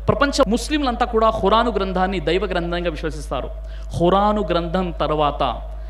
ప్రపంచ ముస్లింలంతా కూడా ఖురాను గ్రంథాన్ని దైవ గ్రంథంగా విశ్వసిస్తారు ఖురాను గ్రంథం తర్వాత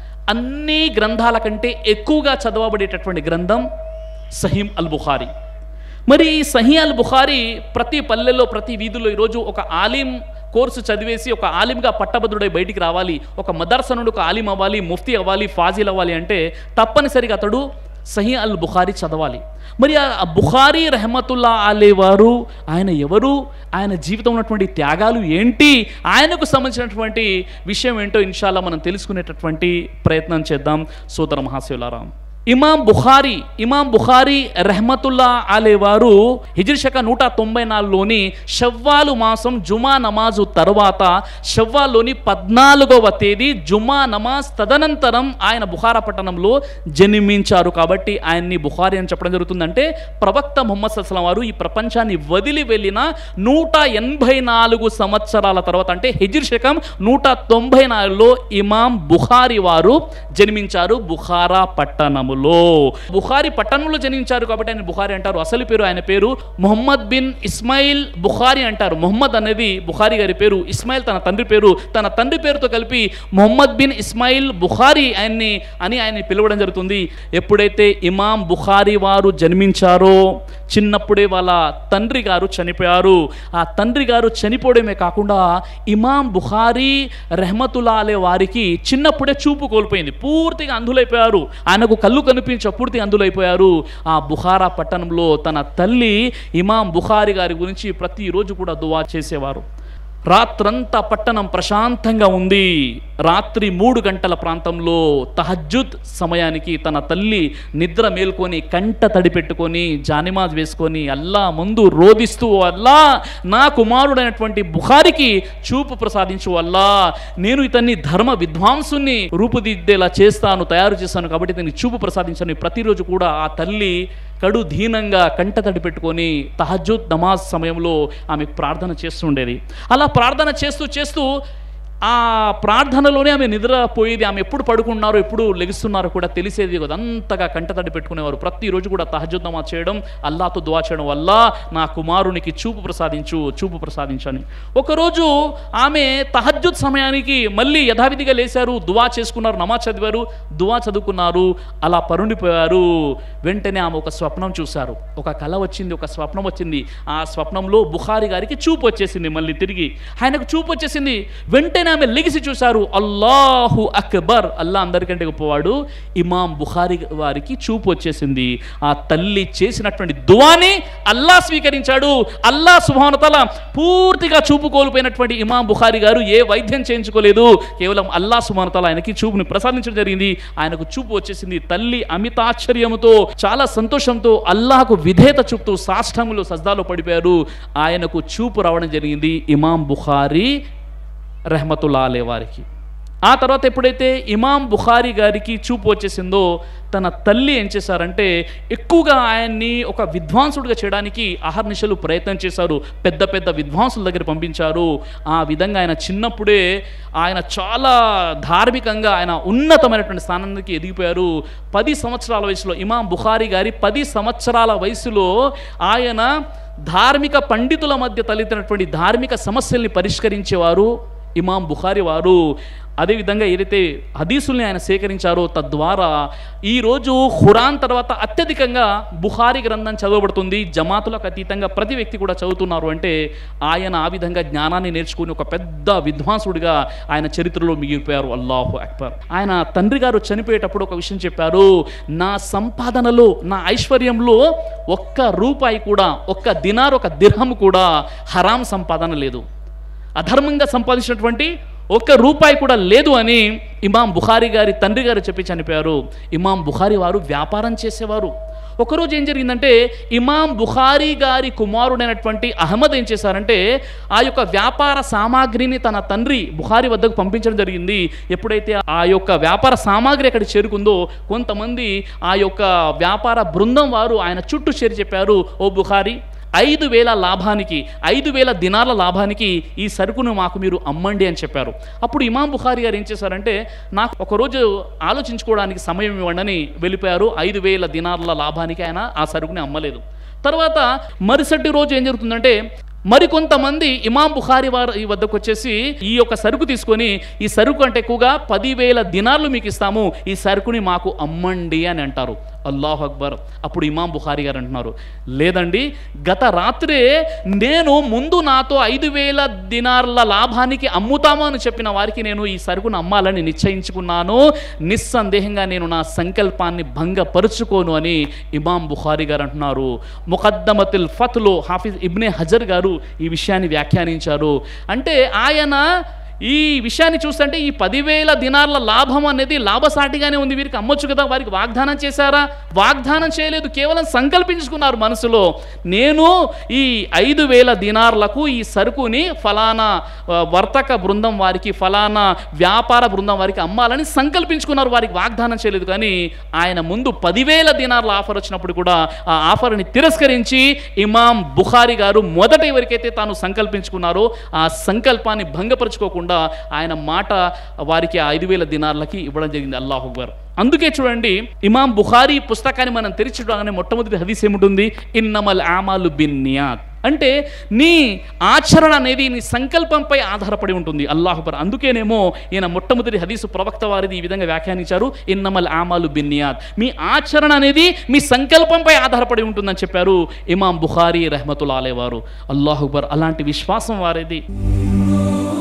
అన్ని గ్రంథాల కంటే ఎక్కువగా చదవబడేటటువంటి గ్రంథం సహీం అల్ బుఖారీ మరి ఈ సహీ అల్ బుఖారీ ప్రతి పల్లెల్లో ప్రతి వీధిలో ఈరోజు ఒక ఆలిం కోర్సు చదివేసి ఒక ఆలింగా పట్టభద్రుడై బయటికి రావాలి ఒక మదర్స నుండి ఒక ఆలిం అవ్వాలి ముఫ్తీ అవ్వాలి ఫాజిల్ అవ్వాలి అంటే తప్పనిసరిగా అతడు సహీ అల్ బుఖారీ చదవాలి మరి ఆ బుఖారీ రెహమతుల్లా అలే వారు ఆయన ఎవరు ఆయన జీవితంలో ఉన్నటువంటి త్యాగాలు ఏంటి ఆయనకు సంబంధించినటువంటి విషయం ఏంటో ఇన్షాల్లా మనం తెలుసుకునేటటువంటి ప్రయత్నం చేద్దాం సోదర మహాశివులారాం ఇమాం బుఖారీ ఇమాం బుఖారీ రెహమతుల్లా అలే వారు హిజ్రీ శక నూట తొంభై నాలుగులోని షవ్వాలు మాసం జుమా నమాజు తర్వాత షవ్వాల్లోని పద్నాలుగవ తేదీ జుమా నమాజ్ తదనంతరం ఆయన బుఖారా పట్టణంలో జన్మించారు కాబట్టి ఆయన్ని బుఖారీ అని చెప్పడం జరుగుతుందంటే ప్రవక్త ముహమ్మద్ సల్లం వారు ఈ ప్రపంచాన్ని వదిలి వెళ్ళిన నూట ఎనభై నాలుగు సంవత్సరాల తర్వాత అంటే హిజ్రీ శకం నూట తొంభై నాలుగులో ఇమాం బుఖారీ వారు జన్మించారు బుఖారా పట్టణములో బుఖారీ పట్టణంలో జన్మించారు కాబట్టి ఆయన బుఖారీ అంటారు అసలు పేరు ఆయన పేరు మొహమ్మద్ బిన్ ఇస్మాయిల్ బుఖారీ అంటారు మొహమ్మద్ అనేది బుఖారీ గారి పేరు ఇస్మాయిల్ తన తండ్రి పేరు తన తండ్రి పేరుతో కలిపి మొహమ్మద్ బిన్ ఇస్మాయిల్ బుఖారీ ఆయన్ని అని ఆయన్ని పిలవడం జరుగుతుంది ఎప్పుడైతే ఇమాం బుఖారీ వారు జన్మించారో చిన్నప్పుడే వాళ్ళ తండ్రి గారు చనిపోయారు ఆ తండ్రి గారు చనిపోవడమే కాకుండా ఇమాం బుఖారీ రెహమతుల్లా అలే వారికి చిన్నప్పుడే చూపు కోల్పోయింది పూర్తిగా అందులైపోయారు ఆయనకు కళ్ళు కనిపించ పూర్తిగా అందులైపోయారు ఆ బుఖారా పట్టణంలో తన తల్లి ఇమాం బుఖారీ గారి గురించి ప్రతిరోజు కూడా దువా చేసేవారు రాత్రంతా పట్టణం ప్రశాంతంగా ఉంది రాత్రి మూడు గంటల ప్రాంతంలో తహజ్జుద్ సమయానికి తన తల్లి నిద్ర మేల్కొని కంట తడి పెట్టుకొని జానిమాజ్ వేసుకొని అల్లా ముందు రోదిస్తూ అల్లా నా కుమారుడైనటువంటి బుఖారికి చూపు ప్రసాదించు అల్లా నేను ఇతన్ని ధర్మ విద్వాంసుని రూపుదిద్దేలా చేస్తాను తయారు చేస్తాను కాబట్టి ఇతన్ని చూపు ప్రసాదించని ప్రతిరోజు కూడా ఆ తల్లి కడు దీనంగా కంటతడి పెట్టుకొని తహజుద్ నమాజ్ సమయంలో ఆమె ప్రార్థన చేస్తుండేది అలా ప్రార్థన చేస్తూ చేస్తూ ఆ ప్రార్థనలోనే ఆమె నిద్రపోయేది ఆమె ఎప్పుడు పడుకున్నారో ఎప్పుడు లెగుస్తున్నారో కూడా తెలిసేది కదా అంతగా కంటతడి పెట్టుకునేవారు ప్రతిరోజు కూడా తహజుద్ నమాజ్ చేయడం అల్లాతో దువా చేయడం వల్ల నా కుమారునికి చూపు ప్రసాదించు చూపు ప్రసాదించని ఒకరోజు ఆమె తహజుద్ సమయానికి మళ్ళీ యథావిధిగా లేచారు దువా చేసుకున్నారు నమాజ్ చదివారు దువా చదువుకున్నారు అలా పరుండిపోయారు వెంటనే ఆమె ఒక స్వప్నం చూశారు ఒక కళ వచ్చింది ఒక స్వప్నం వచ్చింది ఆ స్వప్నంలో బుఖారి గారికి చూపు వచ్చేసింది మళ్ళీ తిరిగి ఆయనకు చూపు వచ్చేసింది వెంటనే ఆమె లెగిసి చూశారు అల్లాహు అక్బర్ అల్లా అందరికంటే గొప్పవాడు ఇమాం బుఖారి వారికి చూపు వచ్చేసింది ఆ తల్లి చేసినటువంటి దువాని అల్లా స్వీకరించాడు అల్లా సుభానతల పూర్తిగా చూపు కోల్పోయినటువంటి ఇమాం బుఖారి గారు ఏ వైద్యం చేయించుకోలేదు కేవలం అల్లా సుభానతల ఆయనకి చూపుని ప్రసాదించడం జరిగింది ఆయనకు చూపు వచ్చేసింది తల్లి అమితాశ్చర్యముతో చాలా సంతోషంతో అల్లాహకు విధేయత చూపుతూ సాష్టములు సజ్దాలో పడిపోయారు ఆయనకు చూపు రావడం జరిగింది ఇమాం బుఖారి రెహమతుల్లా అలే వారికి ఆ తర్వాత ఎప్పుడైతే ఇమాం బుఖారీ గారికి చూపు వచ్చేసిందో తన తల్లి ఏం చేశారంటే ఎక్కువగా ఆయన్ని ఒక విద్వాంసుడిగా చేయడానికి అహర్నిశలు ప్రయత్నం చేశారు పెద్ద పెద్ద విద్వాంసుల దగ్గర పంపించారు ఆ విధంగా ఆయన చిన్నప్పుడే ఆయన చాలా ధార్మికంగా ఆయన ఉన్నతమైనటువంటి స్థానానికి ఎదిగిపోయారు పది సంవత్సరాల వయసులో ఇమాం బుఖారీ గారి పది సంవత్సరాల వయసులో ఆయన ధార్మిక పండితుల మధ్య తలెత్తినటువంటి ధార్మిక సమస్యల్ని పరిష్కరించేవారు ఇమాం బుఖారి వారు అదేవిధంగా ఏదైతే హదీసుల్ని ఆయన సేకరించారో తద్వారా ఈరోజు ఖురాన్ తర్వాత అత్యధికంగా బుఖారి గ్రంథం చదవబడుతుంది జమాతులకు అతీతంగా ప్రతి వ్యక్తి కూడా చదువుతున్నారు అంటే ఆయన ఆ విధంగా జ్ఞానాన్ని నేర్చుకుని ఒక పెద్ద విద్వాంసుడిగా ఆయన చరిత్రలో మిగిలిపోయారు అల్లాహు అక్బర్ ఆయన తండ్రి గారు చనిపోయేటప్పుడు ఒక విషయం చెప్పారు నా సంపాదనలో నా ఐశ్వర్యంలో ఒక్క రూపాయి కూడా ఒక్క దినార్ ఒక దిర్హం కూడా హరాం సంపాదన లేదు అధర్మంగా సంపాదించినటువంటి ఒక్క రూపాయి కూడా లేదు అని ఇమాం బుఖారీ గారి తండ్రి గారు చెప్పి చనిపోయారు ఇమాం బుఖారీ వారు వ్యాపారం చేసేవారు ఒకరోజు ఏం జరిగిందంటే ఇమాం బుఖారీ గారి కుమారుడైనటువంటి అహ్మద్ ఏం చేశారంటే ఆ యొక్క వ్యాపార సామాగ్రిని తన తండ్రి బుఖారీ వద్దకు పంపించడం జరిగింది ఎప్పుడైతే ఆ యొక్క వ్యాపార సామాగ్రి అక్కడ చేరుకుందో కొంతమంది ఆ యొక్క వ్యాపార బృందం వారు ఆయన చుట్టూ చేరి చెప్పారు ఓ బుఖారీ ఐదు వేల లాభానికి ఐదు వేల దినాల లాభానికి ఈ సరుకును మాకు మీరు అమ్మండి అని చెప్పారు అప్పుడు ఇమాం బుఖారి గారు ఏం చేశారంటే నాకు ఒకరోజు ఆలోచించుకోవడానికి సమయం ఇవ్వండి అని వెళ్ళిపోయారు ఐదు వేల దినాల లాభానికి ఆయన ఆ సరుకుని అమ్మలేదు తర్వాత మరుసటి రోజు ఏం జరుగుతుందంటే మరికొంతమంది ఇమాం బుఖారి వారి వద్దకు వచ్చేసి ఈ యొక్క సరుకు తీసుకొని ఈ సరుకు అంటే ఎక్కువగా పదివేల దినార్లు మీకు ఇస్తాము ఈ సరుకుని మాకు అమ్మండి అని అంటారు అల్లాహ్ అక్బర్ అప్పుడు ఇమాం బుఖారి గారు అంటున్నారు లేదండి గత రాత్రే నేను ముందు నాతో ఐదు వేల దినార్ల లాభానికి అమ్ముతాము అని చెప్పిన వారికి నేను ఈ సరుకును అమ్మాలని నిశ్చయించుకున్నాను నిస్సందేహంగా నేను నా సంకల్పాన్ని భంగపరుచుకోను అని ఇమాం బుఖారి గారు అంటున్నారు ముఖద్దమతుల్ ఫత్లో హాఫిజ్ ఇబ్నే హజర్ గారు ఈ విషయాన్ని వ్యాఖ్యానించారు అంటే ఆయన ఈ విషయాన్ని చూస్తుంటే ఈ పదివేల దినార్ల లాభం అనేది లాభసాటిగానే ఉంది వీరికి అమ్మొచ్చు కదా వారికి వాగ్దానం చేశారా వాగ్దానం చేయలేదు కేవలం సంకల్పించుకున్నారు మనసులో నేను ఈ ఐదు వేల దినార్లకు ఈ సరుకుని ఫలానా ఆ, వర్తక బృందం వారికి ఫలానా వ్యాపార బృందం వారికి అమ్మాలని సంకల్పించుకున్నారు వారికి వాగ్దానం చేయలేదు కానీ ఆయన ముందు పదివేల దినార్ల ఆఫర్ వచ్చినప్పుడు కూడా ఆ ఆఫర్ని తిరస్కరించి ఇమాం బుఖారి గారు మొదట ఎవరికైతే తాను సంకల్పించుకున్నారో ఆ సంకల్పాన్ని భంగపరచుకోకుండా ఆయన మాట వారికి ఆ ఐదు వేల దినార్లకి ఇవ్వడం జరిగింది అల్లాహ్ అక్బర్ అందుకే చూడండి ఇమాం బుఖారీ పుస్తకాన్ని మనం తెరిచి చూడగానే మొట్టమొదటి హదీస్ ఏముంటుంది ఇన్నమల్ ఆమాలు బిన్ నియాత్ అంటే నీ ఆచరణ అనేది నీ సంకల్పంపై ఆధారపడి ఉంటుంది అల్లాహుబర్ అందుకేనేమో ఈయన మొట్టమొదటి హదీసు ప్రవక్త వారిది ఈ విధంగా వ్యాఖ్యానించారు ఇన్నమల్ ఆమాలు బిన్నియాద్ మీ ఆచరణ అనేది మీ సంకల్పంపై ఆధారపడి ఉంటుందని చెప్పారు ఇమాం బుఖారీ రెహమతుల్లా అలే వారు అల్లాహుబర్ అలాంటి విశ్వాసం వారిది